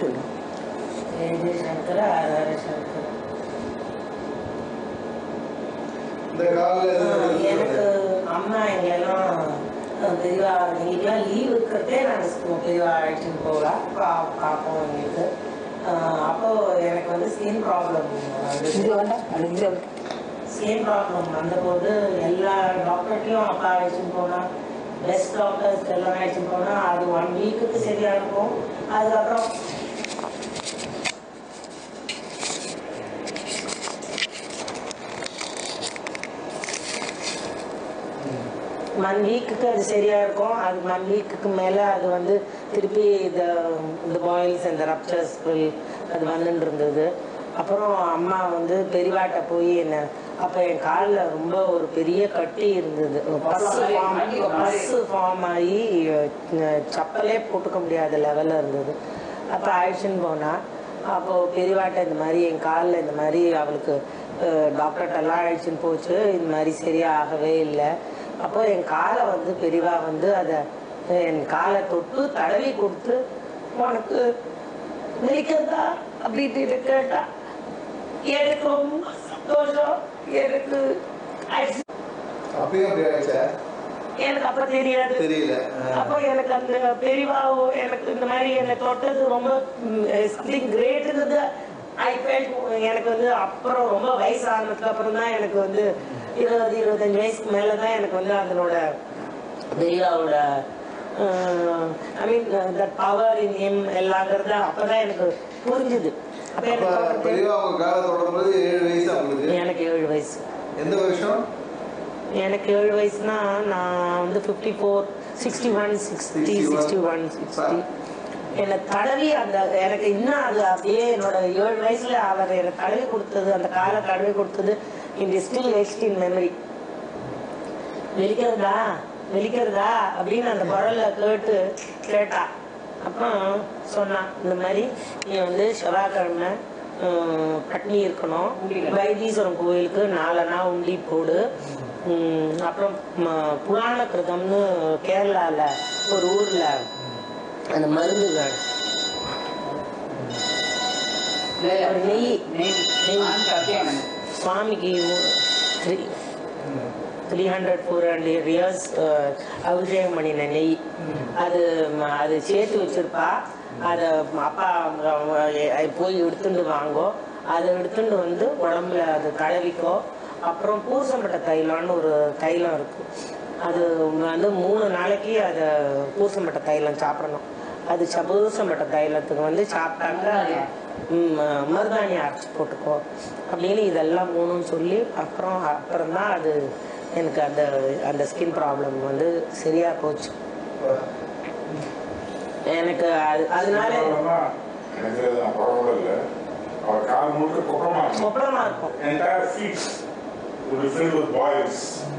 சொல்லு ஜெய சங்கர ஹர ஹர சங்கர இந்த காலில் ஆஹ் எனக்கு அம்மா எங்களெல்லாம் அஹ், பெரியவா எங்களுக்கெல்லாம் லீவ் இருக்கிறதே நாங்கள் பெரியவா அழைச்சிட்டு போகலாம் பா பார்ப்போம் எங்களுக்கு ஆஹ், அப்போ எனக்கு வந்து ஸ்கின் ப்ராப்ளம் இது வேண்டாம் அது இது வேண்டாம். ஸ்கின் ப்ராப்ளம் வந்தபோது எல்லா டாக்டர்கிட்டையும் அப்பா அழைச்சிட்டு போனா பெஸ்ட் டாக்டர்ஸ் எல்லாம் அழைச்சிட்டு போனா அது ஒன் வீக்குக்கு சரியா இருக்கும் அதுக்கப்புறம் ஒன் வீக்குக்கு அது சரியா இருக்கும் அது ஒன் வீக்குக்கு மேலே அது வந்து திருப்பி இந்த இந்த பாயில்ஸ் இந்த ரப்சர்ஸ் அது வந்துட்டு இருந்தது அப்புறம் அம்மா வந்து பெரியவாட்ட போய் என்ன அப்போ என் காலில் ரொம்ப ஒரு பெரிய கட்டி இருந்தது பஸ் ஃபார்ம் பஸ் ஃபார்ம் ஆகி அஹ், சப்பலே போட்டுக்க முடியாத லெவலில் இருந்தது அப்போ அழைச்சின்னு போனா அப்போ பெரியவாட்ட இந்த மாதிரி என் காலில் இந்த மாதிரி அவளுக்கு டாக்டர்கிட்டலாம் அழைச்சின்னு போச்சு இந்த மாதிரி சரியா ஆகவே இல்லை அப்போ என் காலை வந்து பெரியவா வந்து அதை என் காலை தொட்டு தடவி கொடுத்து உனக்கு வலிக்கிறதா அப்படின்னு கேட்டா எனக்கு ரொம்ப சந்தோஷம் எனக்கு ஆயிடுச்சு. அப்பயும் அப்படி ஆயிடுச்சா எனக்கு அப்ப தெரியாது தெரியல ஆ. அப்போ எனக்கு அந்த பெரியவாவோ எனக்கு இந்த மாதிரி என்னை தொட்டது ரொம்ப சம்திங் கிரேட்டுங்கிறது ஐ ஃபெல்ட் எனக்கு வந்து அப்புறம் ரொம்ப வயசு ஆனதுக்கு அப்புறம் தான் எனக்கு வந்து இருபது இருபத்தஞ்சு வயசுக்கு மேலே தான் எனக்கு வந்து அதனோட பெரியவாவோட I mean that power in him எல்லாங்கிறது அப்பதான் எனக்கு புரிஞ்சுது அப்ப அப்ப எனக்கு பெரியவா அவங்க காலை தொடும்போது ஏழு வயசு அவங்களுக்கு எனக்கு ஏழு வயசு எந்த வருஷம் எனக்கு ஏழு வயசுனா நான் வந்து fifty four sixty one sixty sixty one sixty என்னை தடவி அந்த எனக்கு இன்னும் அது அப்படியே என்னோட ஏழு வயசுல அவர் எனக்கு தடவி கொடுத்தது அந்த காலை தடவி கொடுத்தது இன் ஸ்டில் எக்ஸ்ட் இன் மெமரி வெளிக்கிறதா வெளிக்கிறதா அப்படின்னு அந்த குரல்ல கேட்டு கேட்டா அப்புறம் சொன்னான் இந்த மாதிரி நீ வந்து செவ்வாய்க்கிழமை ஹம், பட்னி இருக்கணும் வைத்தீஸ்வரன் கோயிலுக்கு நாலனா உண்டி போடு ஹம், அப்புறம் ம- புராண கிருதம்னு கேரளால ஒரு ஊர்ல அந்த மருந்துகள் ஒரு நெய் நெய் நான் கத்தியானேன் சுவாமிக்கு three three hundred four hundred years அபிஷேகம் பண்ணின நெய் அது ம- அது சேர்த்து வச்சிருப்பா அதை அப்பா அவங்க அவங்க எ- போய் எடுத்துட்டு வாங்கோ அதை எடுத்துட்டு வந்து உடம்புல அது தடவிக்கோ அப்புறம் பூசம்பட்ட தைலம்னு ஒரு தைலம் இருக்கு அது வந்து மூணு நாளைக்கு அதை பூசம்பட்ட தைலம் சாப்பிடணும் அது ச- பூசம்பட்ட தைலத்துக்கு வந்து சாப்பிட்டாக்க அது ம், மருதாணி அரைச்சி போட்டுக்கோ அப்படின்னு இதெல்லாம் மூணுன்னு சொல்லி அப்புறம் அப்புறம் தான் அது எனக்கு அந்த அந்த ஸ்கின் ப்ராப்ளம் வந்து சரியா போச்சு எனக்கு அது அதனால எனக்கு அது பரவாயில்ல இல்லை அவர் கால் முழுக்க குப்பமா இருக்கும் கொப்பளமா இருக்கும் entire feet will be filled with boils.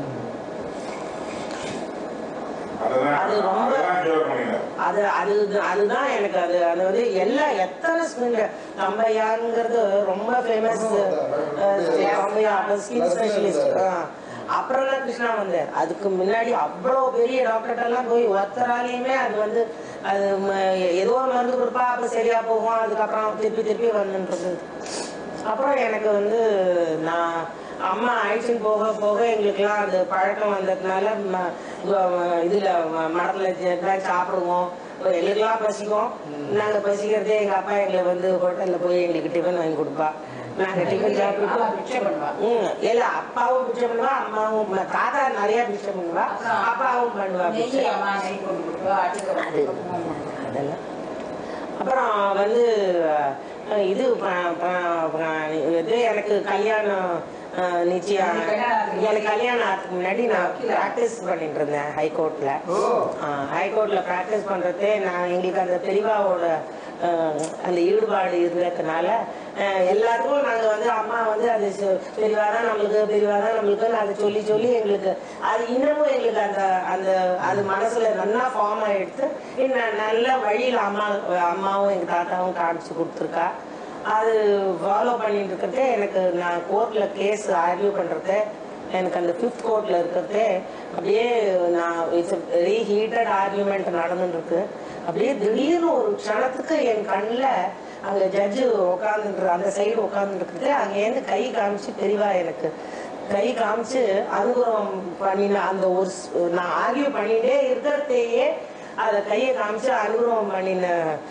அதெல்லாம் அது ரொம்ப- அதெல்லாம் கிளியர் பண்ணினார் அது அது அதுதான் எனக்கு அது அது வந்து எல்லா எத்தனை ஸ்கின் தம்பையாங்கிறது ரொம்ப ஃபேமஸ் தம்பையா ஸ்கின் ஸ்பெஷலிஸ்ட் அப்புறம் தான் கிருஷ்ணா வந்தார் அதுக்கு முன்னாடி அவ்வளோ பெரிய டாக்டர்கிட்ட எல்லாம் போய் ஒருத்தராலையுமே அது வந்து அது ம- ஏதோ ஒரு மருந்து கொடுப்பா அப்போ சரியா போகும் அதுக்கப்புறம் திருப்பி திருப்பி வந்துன்றது அப்புறம் எனக்கு வந்து நான் அம்மா அழைச்சின்னு போக போக எங்களுக்குலாம் அந்த பழக்கம் வந்ததுனால ம- கு- இதுல ம- மரத்துல தான் சாப்பிடுவோம் எங்களுக்கெல்லாம் பசிக்கும் நாங்க பசிக்கிறதே எங்க அப்பா எங்களை வந்து ஹோட்டல்ல போய் எங்களுக்கு டிஃபன் வாங்கி கொடுப்பா நாங்க டிஃபன் ஆமா, சாப்பிட்டு பிச்சை பண்ணுவா ம் இல்ல அப்பாவும் பிச்சை பண்ணுவா அம்மாவும் ம- தாத்தா நிறைய பிச்சை பண்ணுவா அப்பாவும் பண்ணுவா பிச்சை நெய் அம்மா நெய் கொண்டு கொடுப்பா அது அதெல்லாம் அப்புறம் வந்து அஹ், இது ப- ப- ப- இது எனக்கு கல்யாணம் அஹ், நிச்சயம் எனக்கு கல்யாணம் ஆகிறதுக்கு முன்னாடி நான் ப்ராக்டிஸ் பண்ணிட்டு இருந்தேன் ஹைகோர்ட்ல ஓ ஹைகோர்ட்ல ப்ராக்டிஸ் பண்றதே நான் எங்களுக்கு அந்த பெரியவாவோட அஹ், அந்த ஈடுபாடு இருந்ததுனால அஹ், எல்லாருக்கும் நாங்க வந்து அம்மா வந்து அது சொ- பெரியவா தான் நம்மளுக்கு பெரியவா தான் நம்மளுக்கு அதை சொல்லி சொல்லி எங்களுக்கு அது இன்னமும் எங்களுக்கு அந்த அந்த அது மனசுல நல்லா ஃபார்ம் ஆயிடுத்து இன்னும் நல்ல வழியில அம்மா அம்மாவும் எங்க தாத்தாவும் காமிச்சு கொடுத்துருக்கா அது ஃபாலோ பண்ணிட்டு இருக்கிறதே எனக்கு நான் கோர்ட்ல கேஸ் ஆர்கியூ பண்றது எனக்கு அந்த ஃபிஃப்த் கோர்ட்டில் இருக்கிறதே அப்படியே நான் இட்ஸ் வெரி ஹீட்டட் ஆர்கியூமெண்ட் நடந்துட்டு இருக்கு அப்படியே திடீர்னு ஒரு க்ஷணத்துக்கு என் கண்ணில் அங்கே ஜட்ஜு உட்காந்துட்டு அந்த சைடு உட்காந்துருக்குது அங்கேருந்து கை காமிச்சு தெரியவா எனக்கு கை காமிச்சு அனுகிரகம் பண்ணின அந்த ஒரு ஸ்- நான் ஆர்கியூ பண்ணிட்டே இருக்கிறதையே அதை கையை காமிச்சு அனுகிரகம் பண்ணின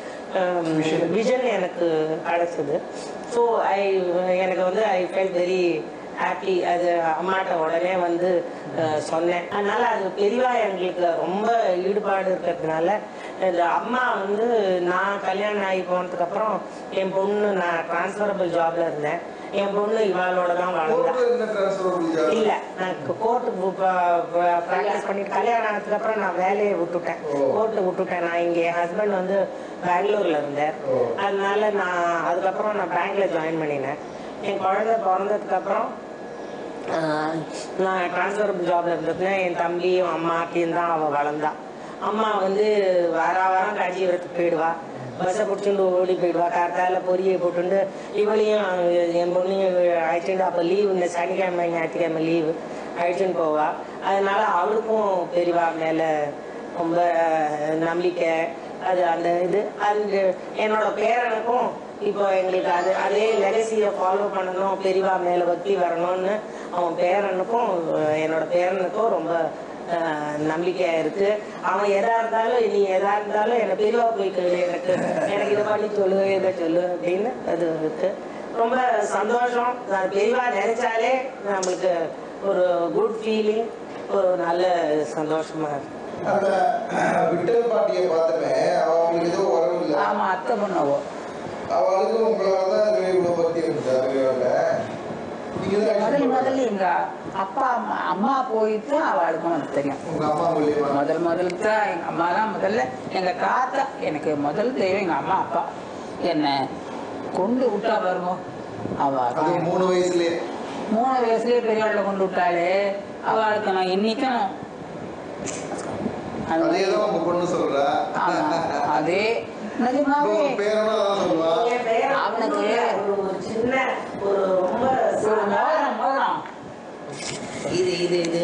விஷன் எனக்கு கிடைச்சது ஸோ ஐ எனக்கு வந்து ஐ ஃபெல் வெரி ஹாப்பி அது அம்மாட்ட உடனே வந்து அஹ், சொன்னேன் அதனால அது பெரியவா எங்களுக்கு ரொம்ப ஈடுபாடு இருக்கிறதுனால இந்த அம்மா வந்து நான் கல்யாணம் ஆகி போனதுக்கு அப்புறம் என் பொண்ணு நான் டிரான்ஸ்ஃபரபிள் ஜாப்ல இருந்தேன் என் பொண்ணு இவாளோட தான் வளர்ந்தா கோர்ட்டு என்ன ட்ரான்ஸ்ஃபர் முடிஞ்சா இல்ல நான் கோர்ட்டு ப்ராக்டிஸ் பண்ணிட்டு கல்யாணம் ஆனதுக்கு அப்புறம் நான் வேலையை விட்டுட்டேன் ஓ. கோர்ட்டை விட்டுட்டேன் நான் இங்க என் ஹஸ்பண்ட் வந்து பெங்களூர்ல இருந்தேன் ஓ. அதனால நான் அதுக்கப்புறம் நான் பேங்க்ல ஜாயின் பண்ணினேன் என் குழந்தை பிறந்ததுக்கு அப்புறம் ஆஹ், நான் டிரான்ஸ்ஃபர் ஜாப்ல இருந்ததுல என் தம்பியும் அம்மாத்தையும் தான் அவ வளர்ந்தா அம்மா வந்து வார வாரம் காஞ்சிபுரத்துக்கு போயிடுவா பஸ்ஸை பிடிச்சிட்டு ஓடி போயிடுவா கார்த்தால பொரியை போட்டுண்டு இவளையும் என் பொண்ணையும் அழைச்சிட்டு அப்போ லீவு இந்த சனிக்கிழமை ஞாயிற்றுக்கிழமை லீவு அழைச்சின்னு போவா அதனால அவளுக்கும் பெரியவா மேல ரொம்ப அஹ், நம்பிக்கை அது அந்த இது அந்த என்னோட பேரனுக்கும் இப்போ எங்களுக்கு அது அதே லெகசியை ஃபாலோ பண்ணணும் பெரியவா மேல பக்தி வரணும்னு அவன் பேரனுக்கும் அஹ், என்னோட பேரனுக்கும் ரொம்ப அஹ், நம்பிக்கையா இருக்கு அவன் எதா இருந்தாலும் நீ எதா இருந்தாலும் என்ன பெரியவா போய் கேளு எனக்கு எனக்கு இதை பண்ணி சொல்லு இதை சொல்லு அப்படின்னு அது இருக்கு ரொம்ப சந்தோஷம் நான் பெரியவா நினைச்சாலே நம்மளுக்கு ஒரு குட் ஃபீலிங் ஒரு நல்ல சந்தோஷமா இருக்கு அந்த விட்டல் பாட்டியை பார்த்தமே அவ அவங்களுக்கு ஏதோ உறவு இல்லை ஆமா அத்தை பொண்ணவோ அவளுக்கு உங்களால தான் இவ்வளவு பத்தி இருந்துச்சு அறிவியோட நீங்க தான் முதல் action முதல்ல எங்க அப்பா அம்மா அம்மா போயிட்டு அவளுக்கும் வந்து தெரியும் உங்க அம்மா மூலியமா முதல் முதல்ல தான் எங்க அம்மா தான் முதல்ல எங்க தாத்தா எனக்கு முதல் தெய்வம் எங்க அம்மா அப்பா என்ன கொண்டு விட்டா பாருங்க அவ அது தான் மூணு வயசுலயே மூணு வயசுலயே பெரியவாள்ல கொண்டு விட்டாளே அவளுக்கு நான் இன்னைக்கும் அது அதே தான் உங்க பொண்ணு சொல்றா ஆமா, அதே நிஜமாவே உங்க பேரனும் அதான் சொல்லுவா என் பேரன் அவனுக்கு ஒரு ஒரு சின்ன ஒரு ரொம்ப ஒரு மோதிரம் மோதிரம் இது இது இது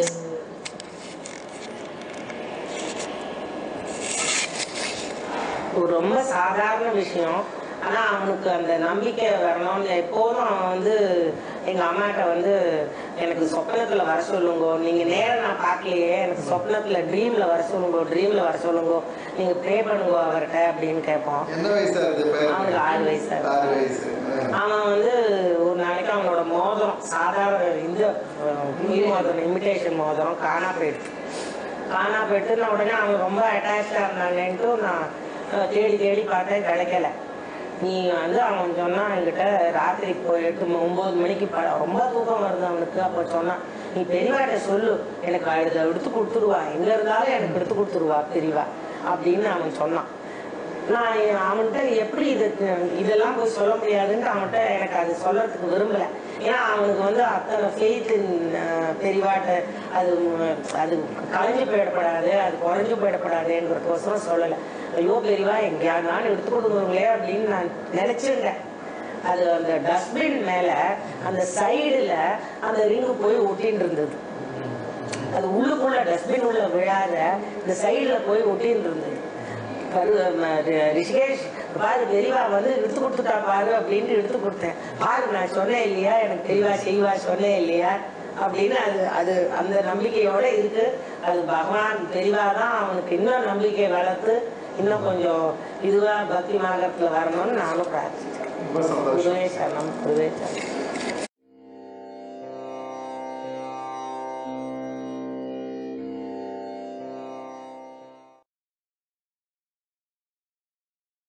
ஒரு ரொம்ப சாதாரண விஷயம் ஆனா அவனுக்கு அந்த நம்பிக்கை வரணும்னு எப்போதும் அவன் வந்து எங்க அம்மாட்ட வந்து எனக்கு சொப்னத்துல வர சொல்லுங்க நீங்க நேரம் நான் பார்க்கலையே எனக்கு சொப்னத்துல ட்ரீம்ல வர சொல்லுங்க ட்ரீம்ல வர சொல்லுங்க நீங்க ப்ரே பண்ணுங்க அவர்கிட்ட அப்படின்னு கேட்போம் என்ன வயசா இருக்கு அவனுக்கு ஆறு வயசு ஆகுது. ஆறு வயசு ஆ. அவன் வந்து ஒரு நாளைக்கு அவனோட மோதிரம் சாதாரண இந்த அஹ், இது மோதிரம் இமிடேஷன் மோதிரம் காணா போயிடுச்சு காணா போயிட்டு நான் உடனே அவன் ரொம்ப அட்டாச்சா இருந்தாங்கன்ட்டு நான் அஹ், தேடி தேடி பார்த்தேன் கிடைக்கல நீ வந்து அவன் சொன்னான் என்கிட்ட ராத்திரி போய் எட்டு ம- ஒன்பது மணிக்கு ப- ரொம்ப தூக்கம் வருது அவனுக்கு அப்போ சொன்னான் நீ பெரியவாட்ட சொல்லு எனக்கு அடுத்த எடுத்து கொடுத்துருவா எங்க இருந்தாலும் எனக்கு எடுத்து கொடுத்துருவா பெரியவா அப்படின்னு அவன் சொன்னான் நான் அவன்கிட்ட எப்படி இது இதெல்லாம் போய் சொல்ல முடியாதுன்ட்டு அவன்கிட்ட எனக்கு அது சொல்றதுக்கு விரும்பல ஏன்னா அவனுக்கு வந்து அத்தனை ஃபெய்த் பெரிவாட்ட அது உம், அது கலைஞ்சு போயிடப்படாது அது குறைஞ்சு போயிடப்படாதுங்கிறதுக்கோசரம் சொல்லலை ஐயோ பெரியவா எங்கேயாருனாலும் எடுத்து கொடுக்குறீங்களே அப்படின்னு நான் நினைச்சிருந்தேன் அது அந்த டஸ்ட்பின் மேல அந்த சைடுல அந்த ரிங்கு போய் ஒட்டின்னு இருந்தது அது உள்ளுக்குள்ள டஸ்ட்பின் உள்ள விழாத இந்த சைடுல போய் ஒட்டின்னு இருந்தது கரு ம, ரி- ரிஷிகேஷ் பாரு பெரியவா வந்து எடுத்து கொடுத்துட்டா பாரு அப்படின்ட்டு எடுத்து கொடுத்தேன் பாரு நான் சொன்னேன் இல்லையா எனக்கு பெரியவா செய்வா சொன்னேன் இல்லையா அப்படின்னு அது அது அந்த நம்பிக்கையோட இருக்கு அது பகவான் பெரியவா தான் அவனுக்கு இன்னும் நம்பிக்கை வளர்த்து இன்னும் கொஞ்சம் இதுவா பக்தி மார்க்கத்துல வரணும்னு நானும் பிரார்த்திச்சேன் ரொம்ப சந்தோஷம் குருவே சரணம் குருவே சரணம்